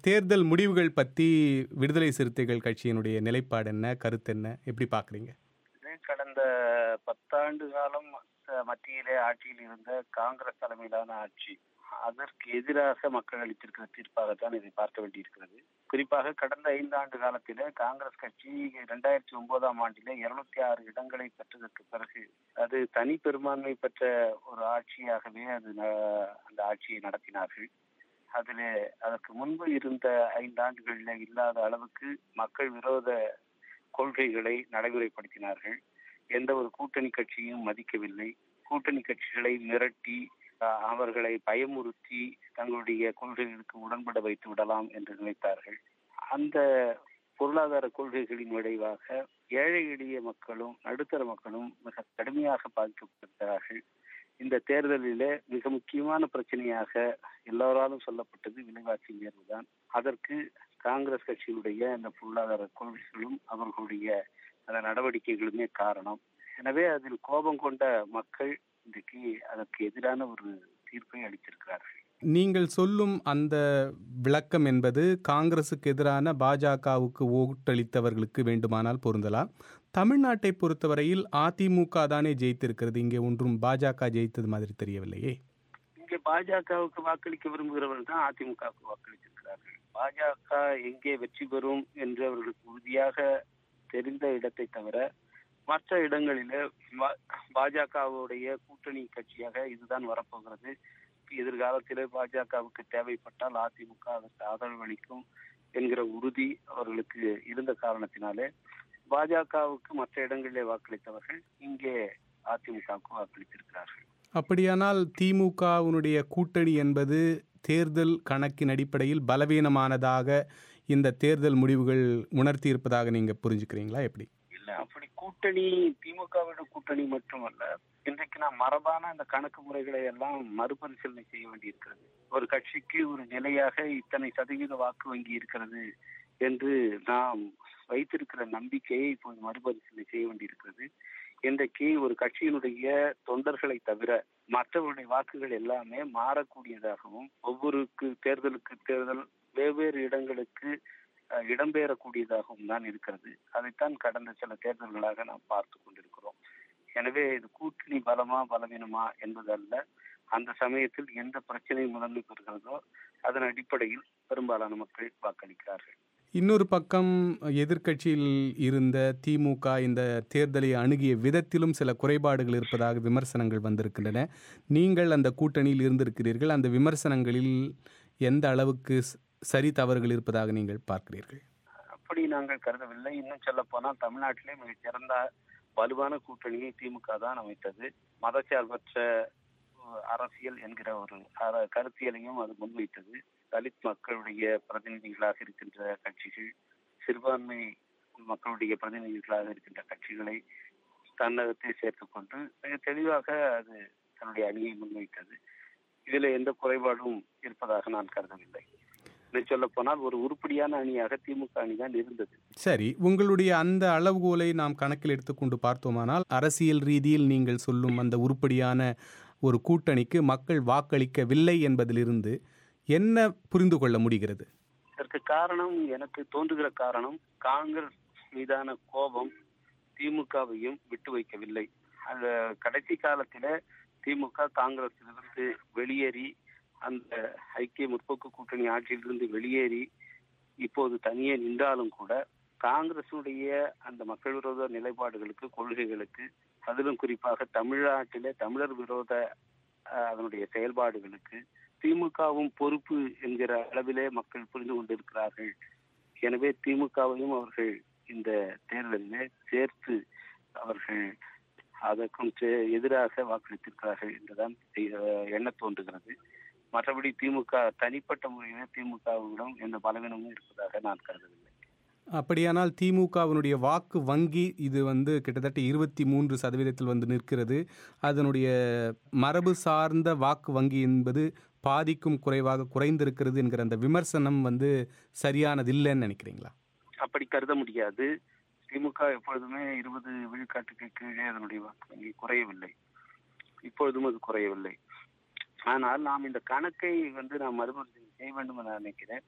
தேர்தல் முடிவுகள் பற்றி விடுதலை சிறுத்தைகள் கட்சியினுடைய நிலைப்பாடு என்ன கருத்து என்ன எப்படி பார்க்குறீங்க இது கடந்த பத்தாண்டு காலம் அஹ், மத்தியிலே ஆட்சியில் இருந்த காங்கிரஸ் தலைமையிலான ஆட்சி அதற்கு எதிராக மக்கள் அளித்திருக்கிற தீர்ப்பாகத்தான் இதை பார்க்க வேண்டியிருக்கிறது குறிப்பாக கடந்த ஐந்தாண்டு காலத்திலே காங்கிரஸ் கட்சி இரண்டாயிரத்தி ஒன்பதாம் ஆண்டிலே இருநூத்தி ஆறு இடங்களை பெற்றதற்கு பிறகு அது தனி பெரும்பான்மை பெற்ற ஒரு ஆட்சியாகவே அது ந- அந்த ஆட்சியை நடத்தினார்கள் அதிலே அதற்கு முன்பு இருந்த ஐந்தாண்டுகளில் இல்லாத அளவுக்கு மக்கள் விரோத கொள்கைகளை நடைமுறைப்படுத்தினார்கள் எந்த ஒரு கூட்டணி கட்சியும் மதிக்கவில்லை கூட்டணி கட்சிகளை மிரட்டி அஹ், அவர்களை பயமுறுத்தி தங்களுடைய கொள்கைகளுக்கு உடன்பட வைத்து விடலாம் என்று நினைத்தார்கள் அந்த பொருளாதார கொள்கைகளின் விளைவாக ஏழை எளிய மக்களும் நடுத்தர மக்களும் மிக கடுமையாக பாதிக்கப்பட்டிருக்கிறார்கள் இந்த தேர்தலிலே மிக முக்கியமான பிரச்சனையாக எல்லோராலும் சொல்லப்பட்டது விலைவாசி உயர்வுதான் அதற்கு காங்கிரஸ் கட்சியினுடைய அந்த பொருளாதார கொள்கைகளும் அவர்களுடைய அந்த நடவடிக்கைகளுமே காரணம் எனவே அதில் கோபம் கொண்ட மக்கள் இன்றைக்கு அதற்கு எதிரான ஒரு தீர்ப்பை அளித்திருக்கிறார்கள் நீங்கள் சொல்லும் அந்த விளக்கம் என்பது காங்கிரசுக்கு எதிரான பாஜகவுக்கு ஓட்டளித்தவர்களுக்கு வேண்டுமானால் பொருந்தலாம் தமிழ்நாட்டை பொறுத்தவரையில் அதிமுக தானே ஜெயித்திருக்கிறது இங்கே ஒன்றும் பாஜக ஜெயித்தது மாதிரி தெரியவில்லையே இங்கே பாஜகவுக்கு வாக்களிக்க விரும்புகிறவர்கள் தான் அதிமுகவுக்கு வாக்களித்திருக்கிறார்கள் பாஜக எங்கே வெற்றி பெறும் என்று அவர்களுக்கு உறுதியாக தெரிந்த இடத்தை தவிர மற்ற இடங்களிலே பா- பாஜகவுடைய கூட்டணி கட்சியாக இதுதான் வரப்போகிறது எதிர்காலத்திலே பாஜகவுக்கு தேவைப்பட்டால் அதிமுக அதற்கு ஆதரவு அளிக்கும் என்கிற உறுதி அவர்களுக்கு இருந்த காரணத்தினாலே பாஜகவுக்கு மற்ற இடங்களிலே வாக்களித்தவர்கள் இங்கே அதிமுகவுக்கு வாக்களித்திருக்கிறார்கள் அப்படியானால் திமுகவினுடைய கூட்டணி என்பது தேர்தல் கணக்கின் அடிப்படையில் பலவீனமானதாக இந்த தேர்தல் முடிவுகள் உணர்த்தி இருப்பதாக நீங்க புரிஞ்சுக்கிறீங்களா எப்படி இல்ல அப்படி கூட்டணி திமுகவோட கூட்டணி மட்டுமல்ல இன்றைக்கு நாம் மரபான அந்த கணக்கு முறைகளை எல்லாம் மறுபரிசீலனை செய்ய வேண்டியிருக்கிறது ஒரு கட்சிக்கு ஒரு நிலையாக இத்தனை சதவீத வாக்கு வங்கி இருக்கிறது என்று நாம் வைத்திருக்கிற நம்பிக்கையை இப்போது மறுபரிசீலனை செய்ய வேண்டியிருக்கிறது இன்றைக்கு ஒரு கட்சியினுடைய தொண்டர்களை தவிர மற்றவருடைய வாக்குகள் எல்லாமே மாறக்கூடியதாகவும் ஒவ்வொருக்கு தேர்தலுக்கு தேர்தல் வெவ்வேறு இடங்களுக்கு அஹ், இடம்பெயரக்கூடியதாகவும் தான் இருக்கிறது அதைத்தான் கடந்த சில தேர்தல்களாக நாம் பார்த்து கொண்டிருக்கிறோம் எனவே இது கூட்டணி பலமா பலவீனமா என்பதல்ல அந்த சமயத்தில் எந்த பிரச்சனை முதன்மை பெறுகிறதோ அதன் அடிப்படையில் பெரும்பாலான மக்கள் வாக்களிக்கிறார்கள் இன்னொரு பக்கம் எதிர்க்கட்சியில் இருந்த திமுக இந்த தேர்தலை அணுகிய விதத்திலும் சில குறைபாடுகள் இருப்பதாக விமர்சனங்கள் வந்திருக்கின்றன நீங்கள் அந்த கூட்டணியில் இருந்திருக்கிறீர்கள் அந்த விமர்சனங்களில் எந்த அளவுக்கு ஸ்- சரி தவறுகள் இருப்பதாக நீங்கள் பார்க்கிறீர்கள் அப்படி நாங்கள் கருதவில்லை இன்னும் சொல்ல போனால் தமிழ்நாட்டிலே மிகச் சிறந்த வலுவான கூட்டணியை திமுக தான் அமைத்தது மதச்சார்பற்ற அஹ், அரசியல் என்கிற ஒரு அர- கருத்தியலையும் அது முன்வைத்தது தலித் மக்களுடைய பிரதிநிதிகளாக இருக்கின்ற கட்சிகள் சிறுபான்மை மக்களுடைய பிரதிநிதிகளாக இருக்கின்ற கட்சிகளை தன்னகத்தை சேர்த்துக் கொண்டு மிக தெளிவாக அது தன்னுடைய அணியை முன்வைத்தது இதில் எந்த குறைபாடும் இருப்பதாக நான் கருதவில்லை இன்னும் சொல்ல போனால் ஒரு உருப்படியான அணியாக திமுக அணி தான் இருந்தது சரி உங்களுடைய அந்த அளவுகோலை நாம் கணக்கில் எடுத்துக்கொண்டு பார்த்தோமானால் அரசியல் ரீதியில் நீங்கள் சொல்லும் அந்த உருப்படியான ஒரு கூட்டணிக்கு மக்கள் வாக்களிக்கவில்லை என்பதிலிருந்து என்ன புரிந்து கொள்ள முடிகிறது இதற்கு காரணம் எனக்கு தோன்றுகிற காரணம் காங்கிரஸ் மீதான கோபம் திமுகவையும் விட்டு வைக்கவில்லை அந்த கடைசி காலத்தில திமுக காங்கிரசிலிருந்து வெளியேறி அந்த ஐக்கிய முற்போக்கு கூட்டணி ஆட்சியிலிருந்து வெளியேறி இப்போது தனியே நின்றாலும் கூட காங்கிரசுடைய அந்த மக்கள் விரோத நிலைப்பாடுகளுக்கு கொள்கைகளுக்கு அதிலும் குறிப்பாக தமிழ்நாட்டிலே தமிழர் விரோத அஹ், அதனுடைய செயல்பாடுகளுக்கு திமுகவும் பொறுப்பு என்கிற அளவிலே மக்கள் புரிந்து கொண்டிருக்கிறார்கள் எனவே திமுகவையும் அவர்கள் இந்த தேர்தலிலே சேர்த்து அவர்கள் அதற்கும் சே- எதிராக வாக்களித்திருக்கிறார்கள் என்றுதான் அஹ், எண்ண தோன்றுகிறது மற்றபடி திமுக தனிப்பட்ட முறையிலே திமுகவிடம் எந்த பலவீனமும் இருப்பதாக நான் கருதவில்லை அப்படியானால் திமுகவினுடைய வாக்கு வங்கி இது வந்து கிட்டத்தட்ட இருபத்தி மூன்று சதவீதத்தில் வந்து நிற்கிறது அதனுடைய மரபு சார்ந்த வாக்கு வங்கி என்பது பாதிக்கும் குறைவாக குறைந்திருக்கிறது என்கிற அந்த விமர்சனம் வந்து சரியானதில்லைன்னு நினைக்கிறீங்களா அப்படி கருத முடியாது திமுக எப்பொழுதுமே இருபது விழுக்காட்டுக்கு கீழே அதனுடைய வாக்கு வங்கி குறையவில்லை இப்பொழுதும் அது குறையவில்லை ஆனால் நாம் இந்த கணக்கை வந்து நாம் மறுபரிசீலனை செய்ய வேண்டும் என நினைக்கிறேன்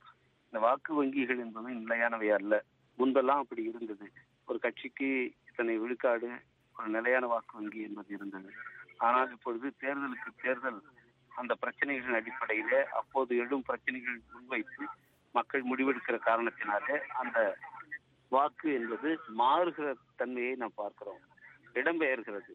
இந்த வாக்கு வங்கிகள் என்பது நிலையானவை அல்ல முன்பெல்லாம் அப்படி இருந்தது ஒரு கட்சிக்கு இத்தனை விழுக்காடு ஒரு நிலையான வாக்கு வங்கி என்பது இருந்தது ஆனால் இப்பொழுது தேர்தலுக்கு தேர்தல் அந்த பிரச்சனைகளின் அடிப்படையிலே அப்போது எழும் பிரச்சனைகள் முன்வைத்து மக்கள் முடிவெடுக்கிற காரணத்தினாலே அந்த வாக்கு என்பது மாறுகிற தன்மையை நாம் பார்க்கிறோம் இடம்பெயர்கிறது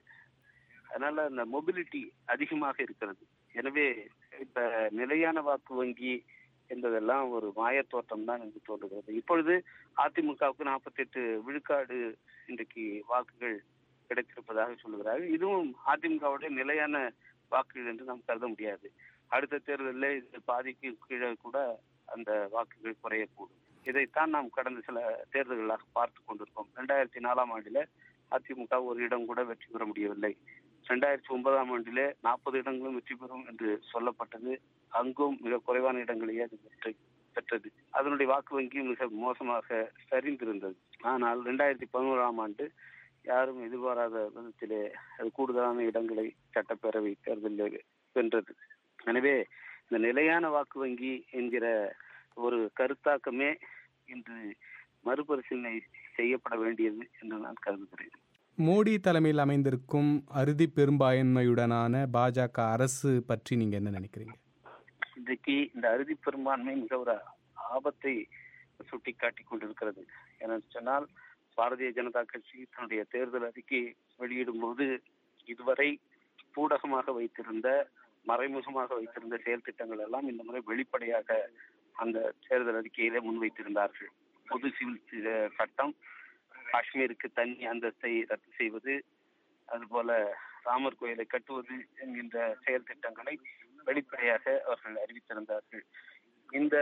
அதனால அந்த மொபிலிட்டி அதிகமாக இருக்கிறது எனவே இப்ப நிலையான வாக்கு வங்கி என்பதெல்லாம் ஒரு மாயத்தோட்டம் தான் என்று தோன்றுகிறது இப்பொழுது அதிமுகவுக்கு நாற்பத்தி எட்டு விழுக்காடு இன்றைக்கு வாக்குகள் கிடைத்திருப்பதாக சொல்லுகிறார்கள் இதுவும் அதிமுகவுடைய நிலையான வாக்குகள் என்று நாம் கருத முடியாது அடுத்த தேர்தலில் இது பாதிக்கு கீழே கூட அந்த வாக்குகள் குறையக்கூடும் இதைத்தான் நாம் கடந்த சில தேர்தல்களாக பார்த்து கொண்டிருக்கோம் ரெண்டாயிரத்தி நாலாம் ஆண்டில அதிமுக ஒரு இடம் கூட வெற்றி பெற முடியவில்லை ரெண்டாயிரத்தி ஒன்பதாம் ஆண்டிலே நாற்பது இடங்களும் வெற்றி பெறும் என்று சொல்லப்பட்டது அங்கும் மிக குறைவான இடங்களையே அது வெற்றி பெற்றது அதனுடைய வாக்கு வங்கி மிக மோசமாக சரிந்திருந்தது ஆனால் ரெண்டாயிரத்தி பதினோராம் ஆண்டு யாரும் எதிர்பாராத விதத்திலே அது கூடுதலான இடங்களை சட்டப்பேரவை தேர்தலில் வென்றது எனவே இந்த நிலையான வாக்கு வங்கி என்கிற ஒரு கருத்தாக்கமே இன்று மறுபரிசீலனை செய்யப்பட வேண்டியது என்று நான் கருதுகிறேன் மோடி தலைமையில் அமைந்திருக்கும் அறுதி பெரும்பான்மையுடனான பாஜக அரசு பற்றி நீங்க என்ன நினைக்கிறீங்க இன்றைக்கு இந்த அறுதி பெரும்பான்மை மிக ஒரு ஆபத்தை சுட்டி காட்டி கொண்டிருக்கிறது என சொன்னால் பாரதிய ஜனதா கட்சி தன்னுடைய தேர்தல் அறிக்கை வெளியிடும் போது இதுவரை பூடகமாக வைத்திருந்த மறைமுகமாக வைத்திருந்த செயல் திட்டங்கள் எல்லாம் இந்த முறை வெளிப்படையாக அந்த தேர்தல் அறிக்கையிலே முன்வைத்திருந்தார்கள் பொது சிவில் சட்டம் காஷ்மீருக்கு தனி அந்தஸ்தை ரத்து செய்வது அதுபோல ராமர் கோயிலை கட்டுவது என்கின்ற செயல் திட்டங்களை வெளிப்படையாக அவர்கள் அறிவித்திருந்தார்கள் இந்த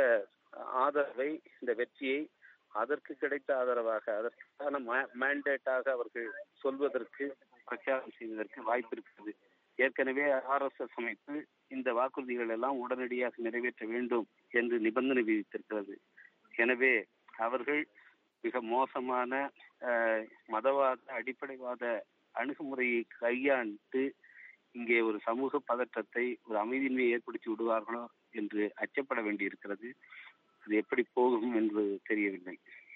ஆதரவை இந்த வெற்றியை அதற்கு கிடைத்த ஆதரவாக அதற்கான மேண்டேட்டாக அவர்கள் சொல்வதற்கு பிரச்சாரம் செய்வதற்கு வாய்ப்பு இருக்கிறது ஏற்கனவே ஆர் எஸ் எஸ் அமைப்பு இந்த வாக்குறுதிகள் எல்லாம் உடனடியாக நிறைவேற்ற வேண்டும் என்று நிபந்தனை விதித்திருக்கிறது எனவே அவர்கள் மிக மோசமான மதவாத அடிப்படைவாத அணுகுமுறையை கையாண்டு இங்கே ஒரு சமூக பதற்றத்தை ஒரு அமைதியின்மையை ஏற்படுத்தி விடுவார்களோ என்று அச்சப்பட வேண்டியிருக்கிறது அது எப்படி போகும் என்று தெரியவில்லை